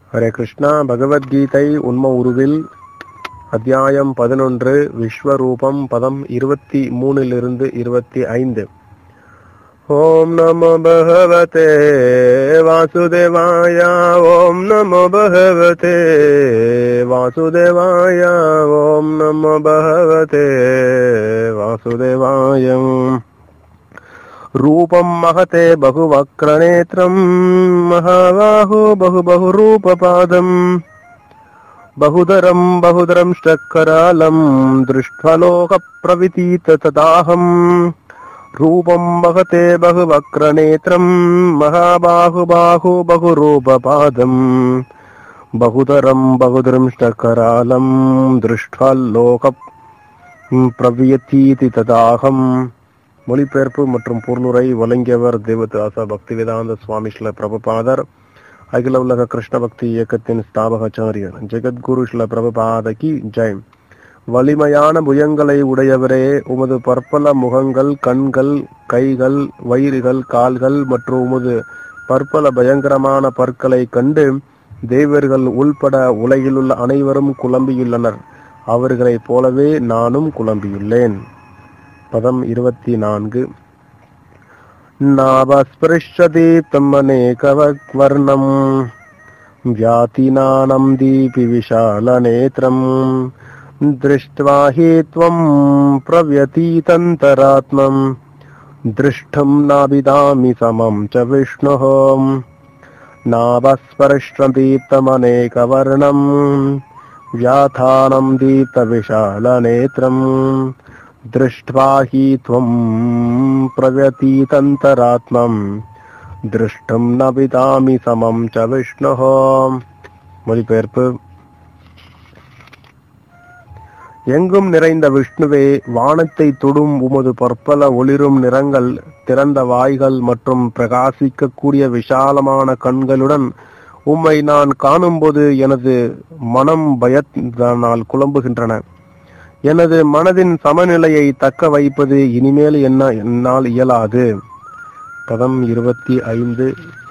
ஹரே கிருஷ்ணா பகவத்கீதை உண்ம உருவில் அத்தியாயம் பதினொன்று விஸ்வரூபம் பதம் இருபத்தி மூணிலிருந்து இருபத்தி ஐந்து ஓம் நமோ பகவதே வாசுதேவாய ஓம் நமோ பகவதே வாசுதேவாய ஓம் நமோ பகவதே வாசுதேவாயம் रूपम् महते बहुवक्रनेत्रम् महाबाहो बहु बहुरूपपादम् बहुधरम् बहुधरम् चक्करालम् दृष्ट्वा लोकप्रवितीत तदाहम् रूपम् महते बहुवक्रनेत्रम् महाबाहुबाहु बहुरूपपादम् बहुधरम् बहुदृंष्टकरालम् दृष्ट्वा लोक பிரவியத்தீதி ததாகம் மொழிபெயர்ப்பு மற்றும் பொருளுரை வழங்கியவர் தேவதாசா பக்திவேதாந்த சுவாமி ஸ்ல பிரபுபாதர் அகில உலக கிருஷ்ண பக்தி இயக்கத்தின் ஸ்தாபகாச்சாரியர் ஜெகத்குரு ஸ்ல பிரபுபாதகி ஜெய் வலிமையான புயங்களை உடையவரே உமது பற்பல முகங்கள் கண்கள் கைகள் வயிறுகள் கால்கள் மற்றும் உமது பற்பல பயங்கரமான பற்களை கண்டு தேவர்கள் உள்பட உலகிலுள்ள அனைவரும் குழம்பியுள்ளனர் அவர்களைப் போலவே நானும் குழம்பியுள்ளேன் பதம் இருபத்தி நான்கு नाभस्पृश्यदीप्तमनेकवक्वर्णम् व्यातिनानम् दीपि विशालनेत्रम् दृष्ट्वा हि त्वम् प्रव्यतीतन्तरात्मम् दृष्टुम् नाभिदामि समम् च विष्णुः नाभस्पृष्टदीप्तमनेकवर्णम् व्याथानम् दीप्तविशालनेत्रम् दृष्ट्वा हि त्वम् प्रव्यतीतन्तरात्मम् திருஷ்டும் நபிதாமி சமம் ச விஷ்ணுஹோ மொழிபெயர்ப்பு எங்கும் நிறைந்த விஷ்ணுவே வானத்தை தொடும் உமது பற்பல ஒளிரும் நிறங்கள் திறந்த வாய்கள் மற்றும் பிரகாசிக்கக்கூடிய விசாலமான கண்களுடன் உம்மை நான் காணும்போது எனது மனம் பயத்தினால் குழம்புகின்றன எனது மனதின் சமநிலையை தக்க வைப்பது இனிமேல் என்ன என்னால் இயலாது பதம் இருபத்தி ஐந்து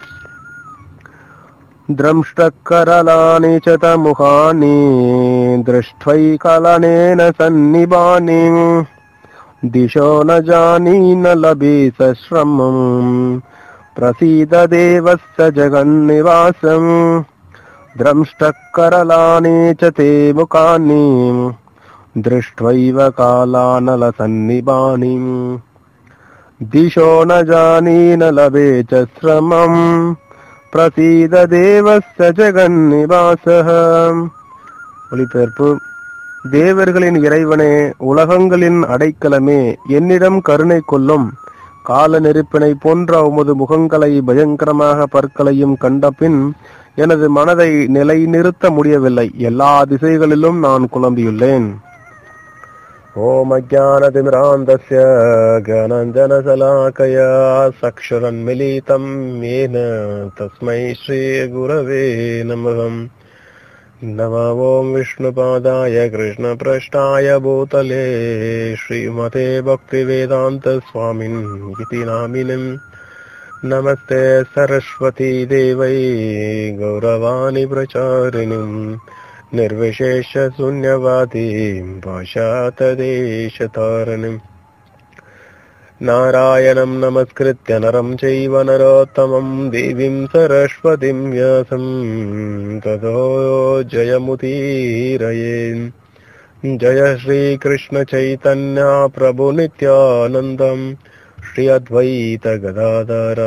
द्रंष्टकरलानि च तमुखानि दृष्ट्वैकलनेन सन्निबानि दिशो न जानी न लभे सश्रमम् प्रसीद देवस्य जगन्निवासम् द्रंष्टकरलानि च ते मुखानि दृष्ट्वैव कालानलसन्निबाणि दिशो न जानी न लभे च श्रमम् प्रसीद தேவஸ்ய ஜெகன்னிவாசः ஒளிபெயர்ப்பு தேவர்களின் இறைவனே உலகங்களின் அடைக்கலமே என்னிடம் கருணை கொள்ளும் கால நெருப்பினை போன்ற உமது முகங்களை பயங்கரமாக பற்களையும் கண்ட பின் எனது மனதை நிலைநிறுத்த முடியவில்லை எல்லா திசைகளிலும் நான் குழம்பியுள்ளேன் ॐ अज्ञानतिमिरान्तस्य ज्ञानञ्जनशलाकया सक्षरन्मिलितम् येन तस्मै श्रीगुरवे नमः नमः ॐ विष्णुपादाय कृष्णपृष्ठाय भूतले श्रीमते भक्तिवेदान्तस्वामिन् इति नामिनम् नमस्ते सरस्वती देवै गौरवाणि प्रचारिणिम् निर्विशेष शून्यवादीं पाशातदेशतारणिम् नारायणम् नमस्कृत्य नरम् चैव नरोत्तमम् देवीम् सरस्वतीम् व्यासम् ततो जयमुदीरये जय श्रीकृष्णचैतन्या प्रभुनित्यानन्दम् श्री अद्वैत गदाधर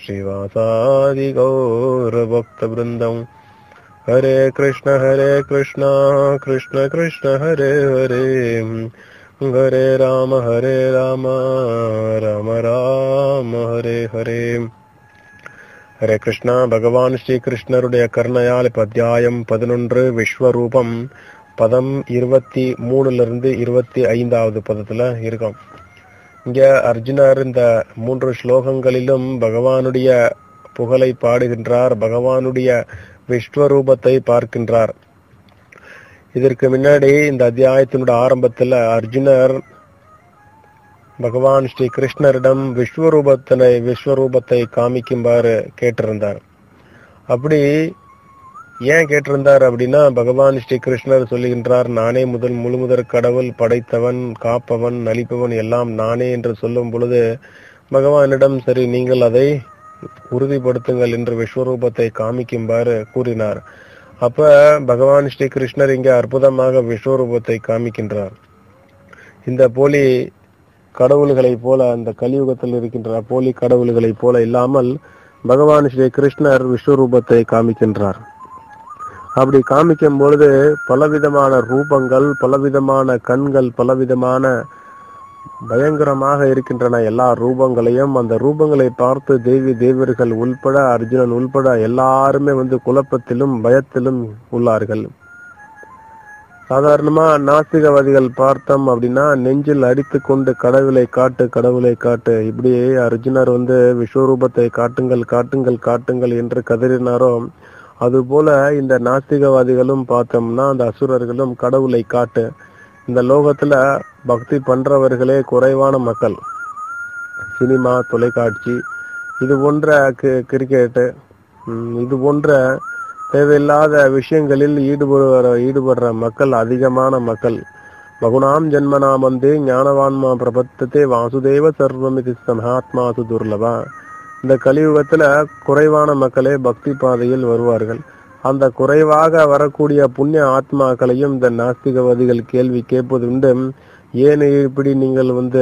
श्रीवासादिगौरभक्तवृन्दम् हरे कृष्ण हरे कृष्ण कृष्ण कृष्ण हरे हरे हरे राम हरे राम राम राम ஹரே ஹரே ஹரே கிருஷ்ணா பகவான் ஸ்ரீ கிருஷ்ணருடைய கருணையால் இப்ப அத்தியாயம் பதினொன்று விஸ்வரூபம் பதம் இருபத்தி மூணுல இருந்து இருபத்தி ஐந்தாவது பதத்துல இருக்கோம் இங்க அர்ஜுனர் இந்த மூன்று ஸ்லோகங்களிலும் பகவானுடைய புகழை பாடுகின்றார் பகவானுடைய விஸ்வரூபத்தை பார்க்கின்றார் இதற்கு முன்னாடி இந்த அத்தியாயத்தினுடைய ஆரம்பத்துல அர்ஜுனர் பகவான் ஸ்ரீ கிருஷ்ணரிடம் விஸ்வரூபத்தினை விஸ்வரூபத்தை காமிக்குமாறு கேட்டிருந்தார் அப்படி ஏன் கேட்டிருந்தார் அப்படின்னா பகவான் ஸ்ரீ கிருஷ்ணர் சொல்லுகின்றார் நானே முதல் முழுமுதற் கடவுள் படைத்தவன் காப்பவன் நலிப்பவன் எல்லாம் நானே என்று சொல்லும் பொழுது பகவானிடம் சரி நீங்கள் அதை உறுதிப்படுத்துங்கள் என்று விஸ்வரூபத்தை காமிக்குமாறு கூறினார் அப்ப பகவான் ஸ்ரீ கிருஷ்ணர் இங்கே அற்புதமாக விஸ்வரூபத்தை காமிக்கின்றார் இந்த போலி கடவுள்களைப் போல அந்த கலியுகத்தில் இருக்கின்ற போலி கடவுள்களைப் போல இல்லாமல் பகவான் ஸ்ரீ கிருஷ்ணர் விஸ்வரூபத்தை காமிக்கின்றார் அப்படி காமிக்கும் பொழுது பலவிதமான ரூபங்கள் பலவிதமான கண்கள் பலவிதமான பயங்கரமாக இருக்கின்றன எல்லா ரூபங்களையும் அந்த ரூபங்களை பார்த்து தேவி தேவர்கள் உள்பட அர்ஜுனன் உள்பட எல்லாருமே வந்து குழப்பத்திலும் பயத்திலும் உள்ளார்கள் சாதாரணமா நாஸ்திகவாதிகள் பார்த்தோம் அப்படின்னா நெஞ்சில் அடித்து கொண்டு கடவுளை காட்டு கடவுளை காட்டு இப்படி அர்ஜுனர் வந்து விஸ்வரூபத்தை காட்டுங்கள் காட்டுங்கள் காட்டுங்கள் என்று கதறினாரோ அதுபோல இந்த நாஸ்திகவாதிகளும் பார்த்தோம்னா அந்த அசுரர்களும் கடவுளை காட்டு இந்த லோகத்துல பக்தி பண்றவர்களே குறைவான மக்கள் சினிமா தொலைக்காட்சி இது போன்ற கிரிக்கெட்டு இது போன்ற தேவையில்லாத விஷயங்களில் ஈடுபடுற ஈடுபடுற மக்கள் அதிகமான மக்கள் பகுனாம் ஜென்மனாம் வந்து ஞானவான்மா பிரபத்தத்தை வாசுதேவ சர்வமிதி மகாத்மாசு துர்லபா இந்த கலியுகத்துல குறைவான மக்களே பக்தி பாதையில் வருவார்கள் அந்த குறைவாக வரக்கூடிய புண்ணிய ஆத்மாக்களையும் இந்த நாஸ்திகவாதிகள் கேள்வி கேட்பது உண்டு ஏன் இப்படி நீங்கள் வந்து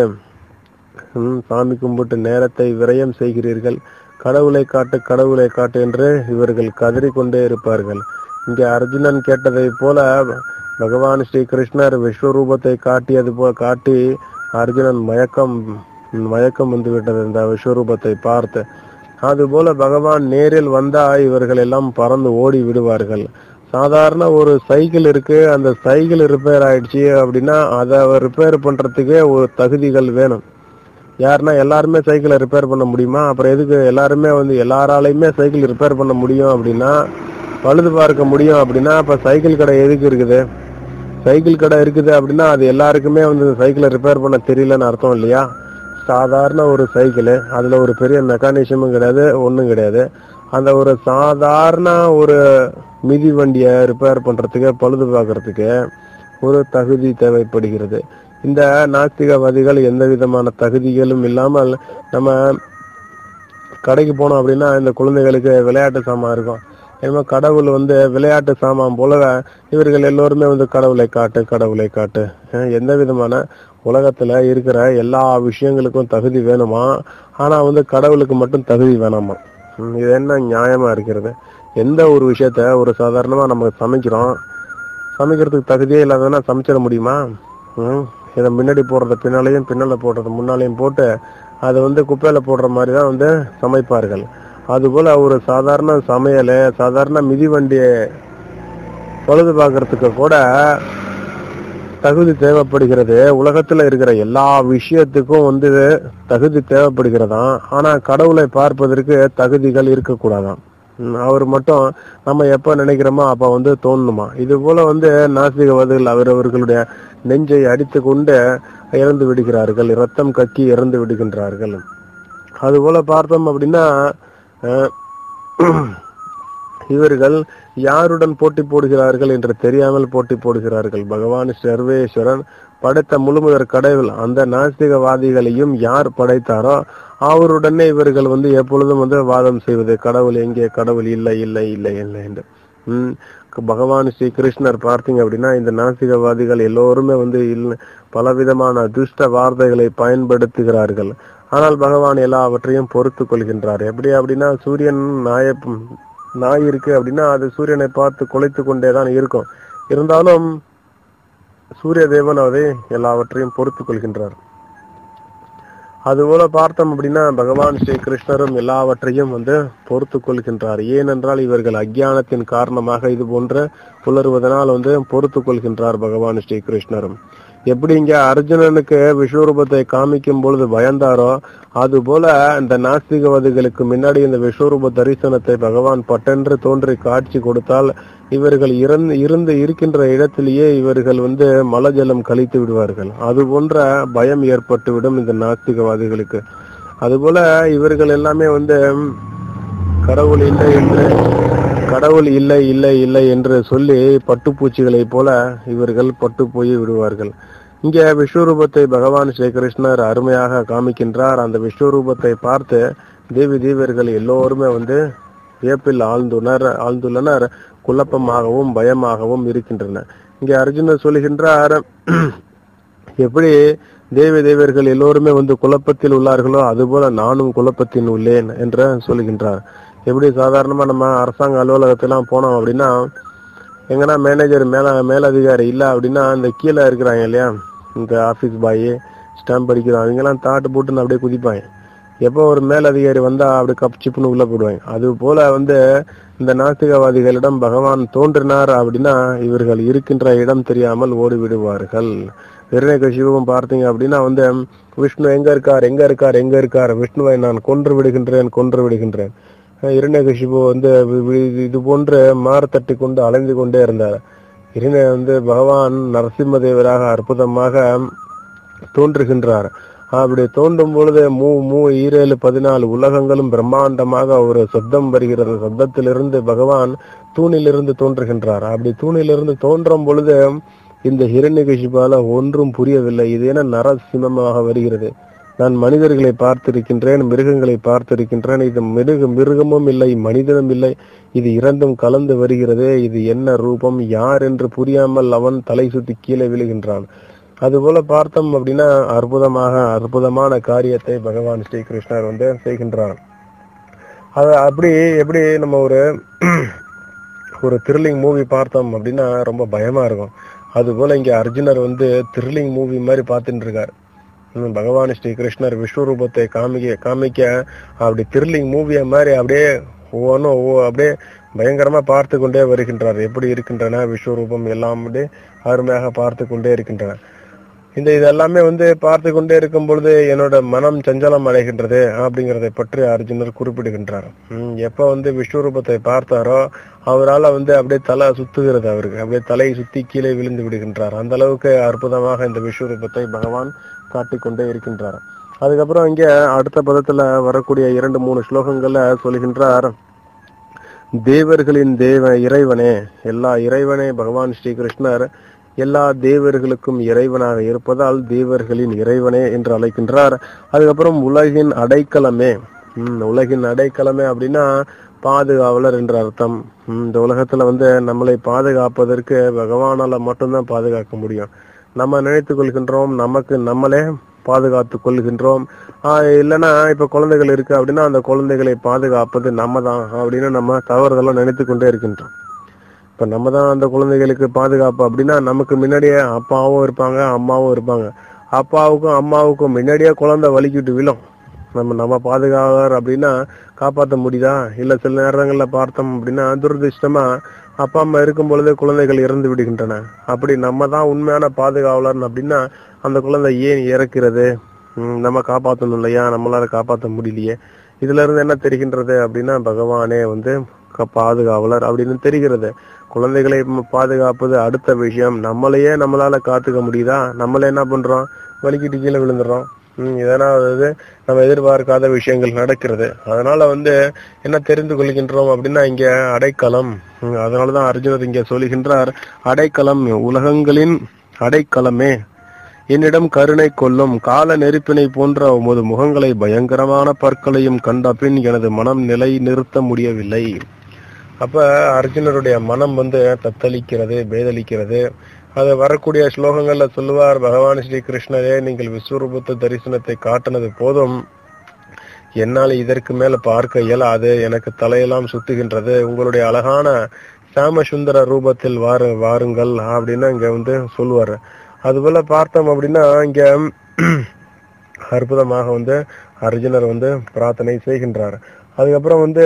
சாமி கும்பிட்டு நேரத்தை விரயம் செய்கிறீர்கள் கடவுளை காட்டு கடவுளை காட்டு என்று இவர்கள் கதறிக்கொண்டே இருப்பார்கள் இங்கே அர்ஜுனன் கேட்டதை போல பகவான் ஸ்ரீ கிருஷ்ணர் விஸ்வரூபத்தை காட்டியது போல காட்டி அர்ஜுனன் மயக்கம் மயக்கம் வந்து விட்டது இந்த விஸ்வரூபத்தை பார்த்து அதுபோல பகவான் நேரில் வந்தா இவர்கள் எல்லாம் பறந்து ஓடி விடுவார்கள் சாதாரண ஒரு சைக்கிள் இருக்கு அந்த சைக்கிள் ரிப்பேர் ஆயிடுச்சு அப்படின்னா அதை ரிப்பேர் பண்றதுக்கே ஒரு தகுதிகள் வேணும் யாருன்னா எல்லாருமே சைக்கிளை ரிப்பேர் பண்ண முடியுமா அப்புறம் எதுக்கு எல்லாருமே வந்து எல்லாராலையுமே சைக்கிள் ரிப்பேர் பண்ண முடியும் அப்படின்னா பழுது பார்க்க முடியும் அப்படின்னா அப்ப சைக்கிள் கடை எதுக்கு இருக்குது சைக்கிள் கடை இருக்குது அப்படின்னா அது எல்லாருக்குமே வந்து சைக்கிளை ரிப்பேர் பண்ண தெரியலன்னு அர்த்தம் இல்லையா சாதாரண ஒரு சைக்கிள் அதுல ஒரு பெரிய மெக்கானிசமும் கிடையாது ஒன்றும் கிடையாது அந்த ஒரு சாதாரண ஒரு மிதி வண்டியை ரிப்பேர் பண்றதுக்கு பழுது பார்க்கறதுக்கு ஒரு தகுதி தேவைப்படுகிறது இந்த நாஸ்திகவாதிகள் எந்த விதமான தகுதிகளும் இல்லாமல் நம்ம கடைக்கு போனோம் அப்படின்னா இந்த குழந்தைகளுக்கு விளையாட்டு சாமான் இருக்கும் ஏன்னா கடவுள் வந்து விளையாட்டு சாமான் போல இவர்கள் எல்லோருமே வந்து கடவுளை காட்டு கடவுளை காட்டு எந்த விதமான உலகத்துல இருக்கிற எல்லா விஷயங்களுக்கும் தகுதி வேணுமா ஆனா வந்து கடவுளுக்கு மட்டும் தகுதி வேணாமா இது என்ன நியாயமா இருக்கிறது எந்த ஒரு விஷயத்த ஒரு சாதாரணமா நம்ம சமைக்கிறோம் சமைக்கிறதுக்கு தகுதியே இல்லாதவனா சமைச்சிட முடியுமா இதை முன்னாடி போடுறத பின்னாலையும் பின்னால போடுறத முன்னாலையும் போட்டு அதை வந்து குப்பையில போடுற மாதிரி தான் வந்து சமைப்பார்கள் அதுபோல ஒரு சாதாரண சமையல் சாதாரண மிதிவண்டியை பழுது பார்க்கறதுக்கு கூட தகுதி தேவைப்படுகிறது உலகத்துல இருக்கிற எல்லா விஷயத்துக்கும் வந்து தகுதி தேவைப்படுகிறதாம் ஆனா கடவுளை பார்ப்பதற்கு தகுதிகள் இருக்கக்கூடாதாம் அவர் மட்டும் நம்ம எப்ப நினைக்கிறோமோ அப்ப வந்து தோணுமா இது போல வந்து நாஸ்திகவாதிகள் அவரவர்களுடைய நெஞ்சை அடித்து கொண்டு இறந்து விடுகிறார்கள் ரத்தம் கக்கி இறந்து விடுகின்றார்கள் அது போல பார்த்தோம் அப்படின்னா இவர்கள் யாருடன் போட்டி போடுகிறார்கள் என்று தெரியாமல் போட்டி போடுகிறார்கள் பகவான் சர்வேஸ்வரன் படைத்த முழுமுதற் கடவுள் அந்த நாஸ்திகவாதிகளையும் யார் படைத்தாரோ அவருடனே இவர்கள் வந்து எப்பொழுதும் வந்து வாதம் செய்வது கடவுள் எங்கே கடவுள் இல்லை இல்லை இல்லை இல்லை என்று உம் பகவான் ஸ்ரீ கிருஷ்ணர் பார்த்தீங்க அப்படின்னா இந்த நாஸ்திகவாதிகள் எல்லோருமே வந்து பலவிதமான துஷ்ட வார்த்தைகளை பயன்படுத்துகிறார்கள் ஆனால் பகவான் எல்லாவற்றையும் பொறுத்து கொள்கின்றார் எப்படி அப்படின்னா சூரியன் நாய நாய் இருக்கு அப்படின்னா அது சூரியனை பார்த்து குலைத்து கொண்டேதான் இருக்கும் இருந்தாலும் சூரிய தேவன் அதை எல்லாவற்றையும் பொறுத்து கொள்கின்றார் அதுபோல பார்த்தோம் அப்படின்னா பகவான் ஸ்ரீ கிருஷ்ணரும் எல்லாவற்றையும் வந்து பொறுத்து கொள்கின்றார் ஏனென்றால் இவர்கள் அஜ்ஞானத்தின் காரணமாக இது போன்ற புலருவதனால் வந்து பொறுத்து கொள்கின்றார் பகவான் ஸ்ரீ கிருஷ்ணரும் எப்படி இங்க அர்ஜுனனுக்கு விஸ்வரூபத்தை காமிக்கும் பொழுது பயந்தாரோ அது போல இந்த நாஸ்திகவாதிகளுக்கு முன்னாடி இந்த விஸ்வரூப தரிசனத்தை பகவான் பட்டென்று தோன்றி காட்சி கொடுத்தால் இவர்கள் இறந்து இருந்து இருக்கின்ற இடத்திலேயே இவர்கள் வந்து மலஜலம் கழித்து விடுவார்கள் அது போன்ற பயம் ஏற்பட்டுவிடும் இந்த நாஸ்திகவாதிகளுக்கு அதுபோல இவர்கள் எல்லாமே வந்து கடவுள் இல்லை என்று கடவுள் இல்லை இல்லை இல்லை என்று சொல்லி பட்டுப்பூச்சிகளைப் போல இவர்கள் பட்டு போய் விடுவார்கள் இங்க விஸ்வரூபத்தை பகவான் ஸ்ரீகிருஷ்ணர் அருமையாக காமிக்கின்றார் அந்த விஸ்வரூபத்தை பார்த்து தேவி தேவர்கள் எல்லோருமே வந்து வியப்பில் ஆழ்ந்துனர் ஆழ்ந்துள்ளனர் குழப்பமாகவும் பயமாகவும் இருக்கின்றனர் இங்கே அர்ஜுனர் சொல்லுகின்றார் எப்படி தேவி தேவர்கள் எல்லோருமே வந்து குழப்பத்தில் உள்ளார்களோ அதுபோல நானும் குழப்பத்தின் உள்ளேன் என்று சொல்லுகின்றார் எப்படி சாதாரணமா நம்ம அரசாங்க அலுவலகத்தெல்லாம் போனோம் அப்படின்னா எங்கன்னா மேனேஜர் மேல மேலதிகாரி இல்ல அப்படின்னா அந்த கீழே இருக்கிறாங்க இல்லையா இந்த ஆபீஸ் பாய் ஸ்டாம்ப் அடிக்கிறோம் அவங்கெல்லாம் தாட்டு போட்டுன்னு அப்படியே குதிப்பாங்க எப்போ ஒரு மேலதிகாரி வந்தா அப்படி கப் சிப்புன்னு உள்ள போடுவாங்க அது போல வந்து இந்த நாஸ்திகவாதிகளிடம் பகவான் தோன்றினார் அப்படின்னா இவர்கள் இருக்கின்ற இடம் தெரியாமல் ஓடி விடுவார்கள் கசிவும் பார்த்தீங்க அப்படின்னா வந்து விஷ்ணு எங்க இருக்கார் எங்க இருக்கார் எங்க இருக்கார் விஷ்ணுவை நான் கொன்று விடுகின்றேன் கொன்று விடுகின்றேன் இரண்யகசிபு வந்து வி- வி- இது போன்று மாறு கொண்டு அலைந்து கொண்டே இருந்தார் இரண்ய வந்து பகவான் நரசிம்மதேவராக அற்புதமாக தோன்றுகின்றார் அப்படி தோன்றும் பொழுது மூ மூ ஈரேழு பதினாலு உலகங்களும் பிரம்மாண்டமாக ஒரு சப்தம் வருகிறது சப்தத்திலிருந்து பகவான் தூணிலிருந்து தோன்றுகின்றார் அப்படி தூணிலிருந்து தோன்றும் பொழுது இந்த ஹிரண்யகசிபால ஒன்றும் புரியவில்லை இது என நரசிம்மமாக வருகிறது நான் மனிதர்களை பார்த்திருக்கின்றேன் மிருகங்களை பார்த்திருக்கின்றேன் இது மிருக மிருகமும் இல்லை மனிதனும் இல்லை இது இரண்டும் கலந்து வருகிறது இது என்ன ரூபம் யார் என்று புரியாமல் அவன் தலை சுத்தி கீழே விழுகின்றான் அதுபோல பார்த்தோம் அப்படின்னா அற்புதமாக அற்புதமான காரியத்தை பகவான் ஸ்ரீகிருஷ்ணர் வந்து செய்கின்றார் அது அப்படி எப்படி நம்ம ஒரு ஒரு த்ரில்லிங் மூவி பார்த்தோம் அப்படின்னா ரொம்ப பயமா இருக்கும் அது போல இங்க அர்ஜுனர் வந்து த்ரில்லிங் மூவி மாதிரி பார்த்துட்டு இருக்காரு ஹம், பகவான் ஸ்ரீ கிருஷ்ணர் விஸ்வரூபத்தை காமிக்க காமிக்க அப்படி த்ரில்லிங் மூவிய மாதிரி அப்படியே ஒவ்வொன்றும் ஒவ்வொ- அப்படியே பயங்கரமா பார்த்து கொண்டே வருகின்றார் எப்படி இருக்கின்றன விஸ்வரூபம் எல்லாம் அப்படியே அருமையாக பார்த்து கொண்டே இருக்கின்றன இந்த இதெல்லாமே வந்து பார்த்து கொண்டே இருக்கும் பொழுது என்னோட மனம் சஞ்சலம் அடைகின்றது அப்படிங்கறதை பற்றி அர்ஜுனர் குறிப்பிடுகின்றார் ஹம், எப்ப வந்து விஸ்வரூபத்தை பார்த்தாரோ அவரால வந்து அப்படியே தலை சுத்துகிறது அவருக்கு அப்படியே தலையை சுத்தி கீழே விழுந்து விடுகின்றார் அந்த அளவுக்கு அற்புதமாக இந்த விஸ்வரூபத்தை பகவான் காட்டிக்கொண்டே இருக்கின்றார் அதுக்கப்புறம் இங்க அடுத்த பதத்துல வரக்கூடிய இரண்டு மூணு ஸ்லோகங்கள்ல சொல்கின்றார் தேவர்களின் தேவ இறைவனே எல்லா இறைவனே பகவான் ஸ்ரீகிருஷ்ணர் எல்லா தேவர்களுக்கும் இறைவனாக இருப்பதால் தேவர்களின் இறைவனே என்று அழைக்கின்றார் அதுக்கப்புறம் உலகின் அடைக்கலமே உம் உலகின் அடைக்கலமே அப்படின்னா பாதுகாவலர் என்ற அர்த்தம் உம் இந்த உலகத்துல வந்து நம்மளை பாதுகாப்பதற்கு பகவானால மட்டும்தான் பாதுகாக்க முடியும் நம்ம நினைத்துக் கொள்கின்றோம் நமக்கு நம்மளே பாதுகாத்துக் கொள்கின்றோம் ஆஹ் இல்லைன்னா இப்ப குழந்தைகள் இருக்கு அப்படின்னா அந்த குழந்தைகளை பாதுகாப்பது நம்ம தான் அப்படின்னு நம்ம தவறுதெல்லாம் நினைத்து கொண்டே இருக்கின்றோம் இப்ப நம்ம தான் அந்த குழந்தைகளுக்கு பாதுகாப்பு அப்படின்னா நமக்கு முன்னாடியே அப்பாவும் இருப்பாங்க அம்மாவும் இருப்பாங்க அப்பாவுக்கும் அம்மாவுக்கும் முன்னாடியே குழந்தை வலிக்கிட்டு விழும் நம்ம நம்ம பாதுகாவலர் அப்படின்னா காப்பாற்ற முடியுதா இல்ல சில நேரங்கள்ல பார்த்தோம் அப்படின்னா துரதிர்ஷ்டமா அப்பா அம்மா இருக்கும் பொழுதே குழந்தைகள் இறந்து விடுகின்றன அப்படி நம்ம தான் உண்மையான பாதுகாவலர் அப்படின்னா அந்த குழந்தை ஏன் இறக்கிறது ஹம், நம்ம காப்பாற்றணும் இல்லையா நம்மளால காப்பாற்ற முடியலையே இதுல இருந்து என்ன தெரிகின்றது அப்படின்னா பகவானே வந்து க- பாதுகாவலர் அப்படின்னு தெரிகிறது குழந்தைகளை ம- பாதுகாப்பது அடுத்த விஷயம் நம்மளையே நம்மளால காத்துக்க முடியுதா நம்மளே என்ன பண்றோம் வலிக்கிட்டு கீழே விழுந்துடுறோம் ஹம், இதனால் வந்து நம்ம எதிர்பார்க்காத விஷயங்கள் நடக்கிறது அதனால வந்து என்ன தெரிந்து கொள்கின்றோம் அப்படின்னா இங்க அடைக்கலம் ஹம், அதனாலதான் அர்ஜுனர் இங்க சொல்லுகின்றார் அடைக்கலம் உலகங்களின் அடைக்கலமே என்னிடம் கருணை கொள்ளும் கால நெருப்பினை போன்ற உமது முகங்களை பயங்கரமான பற்களையும் கண்ட பின் எனது மனம் நிலை நிறுத்த முடியவில்லை அப்ப அர்ஜுனருடைய மனம் வந்து தத்தளிக்கிறது பேதலிக்கிறது அது வரக்கூடிய ஸ்லோகங்கள்ல சொல்லுவார் பகவான் ஸ்ரீ கிருஷ்ணரே நீங்கள் விஸ்வரூபத்து தரிசனத்தை காட்டினது போதும் என்னால் இதற்கு மேல பார்க்க இயலாது எனக்கு தலையெல்லாம் சுத்துகின்றது உங்களுடைய அழகான சாமசுந்தர ரூபத்தில் வாரு வாருங்கள் அப்படின்னு இங்க வந்து சொல்லுவாரு அதுபோல பார்த்தோம் அப்படின்னா இங்க அற்புதமாக வந்து அர்ஜுனர் வந்து பிரார்த்தனை செய்கின்றார் அதுக்கப்புறம் வந்து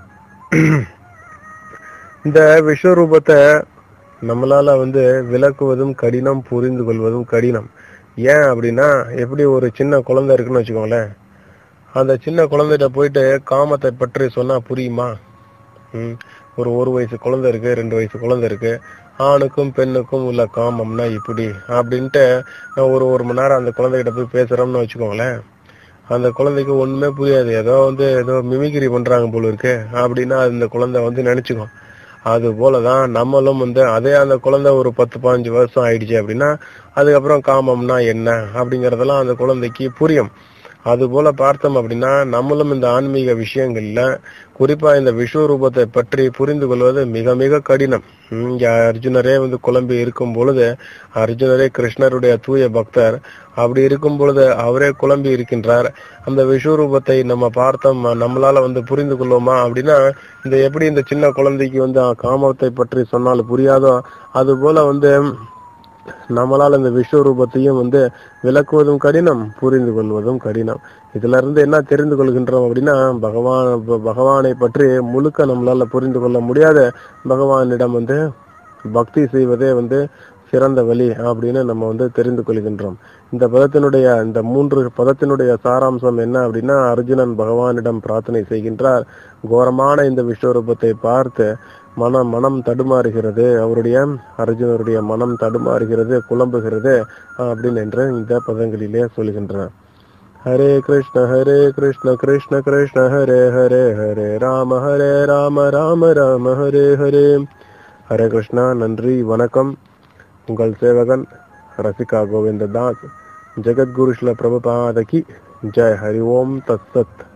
இந்த விஸ்வரூபத்தை நம்மளால வந்து விளக்குவதும் கடினம் புரிந்து கொள்வதும் கடினம் ஏன் அப்படின்னா எப்படி ஒரு சின்ன குழந்தை இருக்குன்னு வச்சுக்கோங்களேன் அந்த சின்ன குழந்தைகிட்ட போயிட்டு காமத்தை பற்றி சொன்னா புரியுமா ம், ஒரு ஒரு வயசு குழந்தை இருக்கு ரெண்டு வயசு குழந்தை இருக்கு ஆணுக்கும் பெண்ணுக்கும் உள்ள காமம்னா இப்படி அப்படின்ட்டு நான் ஒரு ஒரு மணி நேரம் அந்த குழந்தைகிட்ட போய் பேசுறோம்னு வச்சுக்கோங்களேன் அந்த குழந்தைக்கு ஒண்ணுமே புரியாது ஏதோ வந்து ஏதோ மிமிக்ரி பண்றாங்க போல இருக்கு அப்படின்னா அந்த குழந்தை வந்து நினைச்சுக்கும் அது போலதான் நம்மளும் வந்து அதே அந்த குழந்தை ஒரு பத்து பதினஞ்சு வருஷம் ஆயிடுச்சு அப்படின்னா அதுக்கப்புறம் காமம்னா என்ன அப்படிங்கறதெல்லாம் அந்த குழந்தைக்கு புரியும் அது போல பார்த்தோம் அப்படின்னா நம்மளும் இந்த ஆன்மீக விஷயங்கள்ல குறிப்பா இந்த விஸ்வரூபத்தை பற்றி புரிந்து கொள்வது மிக மிக கடினம் ஹம், இங்க அர்ஜுனரே வந்து குழம்பி இருக்கும் பொழுது அர்ஜுனரே கிருஷ்ணருடைய தூய பக்தர் அப்படி இருக்கும் பொழுது அவரே குழம்பி இருக்கின்றார் அந்த விஸ்வரூபத்தை நம்ம பார்த்தோம் நம்மளால வந்து புரிந்து கொள்வோமா அப்படின்னா இந்த எப்படி இந்த சின்ன குழந்தைக்கு வந்து அஹ், காமத்தை பற்றி சொன்னால் புரியாதோ அது போல வந்து நம்மளால இந்த விஸ்வரூபத்தையும் வந்து விளக்குவதும் கடினம் புரிந்து கொள்வதும் கடினம் இதுல இருந்து என்ன தெரிந்து கொள்கின்றோம் அப்படின்னா பகவான் ப- பகவானை பற்றி முழுக்க நம்மளால புரிந்து கொள்ள முடியாத பகவானிடம் வந்து பக்தி செய்வதே வந்து சிறந்த வழி அப்படின்னு நம்ம வந்து தெரிந்து கொள்கின்றோம் இந்த பதத்தினுடைய இந்த மூன்று பதத்தினுடைய சாராம்சம் என்ன அப்படின்னா அர்ஜுனன் பகவானிடம் பிரார்த்தனை செய்கின்றார் கோரமான இந்த விஸ்வரூபத்தை பார்த்து மனம் மனம் தடுமாறுகிறது அவருடைய அர்ஜுனருடைய மனம் தடுமாறுகிறது குழம்புகிறது அப்படின்னு என்று இந்த பதங்களிலே சொல்கின்றனர் ஹரே கிருஷ்ண ஹரே கிருஷ்ண கிருஷ்ண கிருஷ்ண ஹரே ஹரே ஹரே ராம ஹரே ராம ராம ராம ஹரே ஹரே ஹரே கிருஷ்ணா நன்றி வணக்கம் உங்கள் சேவகன் ரசிகா கோவிந்த தாஸ் ஜெகத்குரு ஸ்ல பிரபுபாதகி ஜெய் ஹரி ஓம் தத் சத்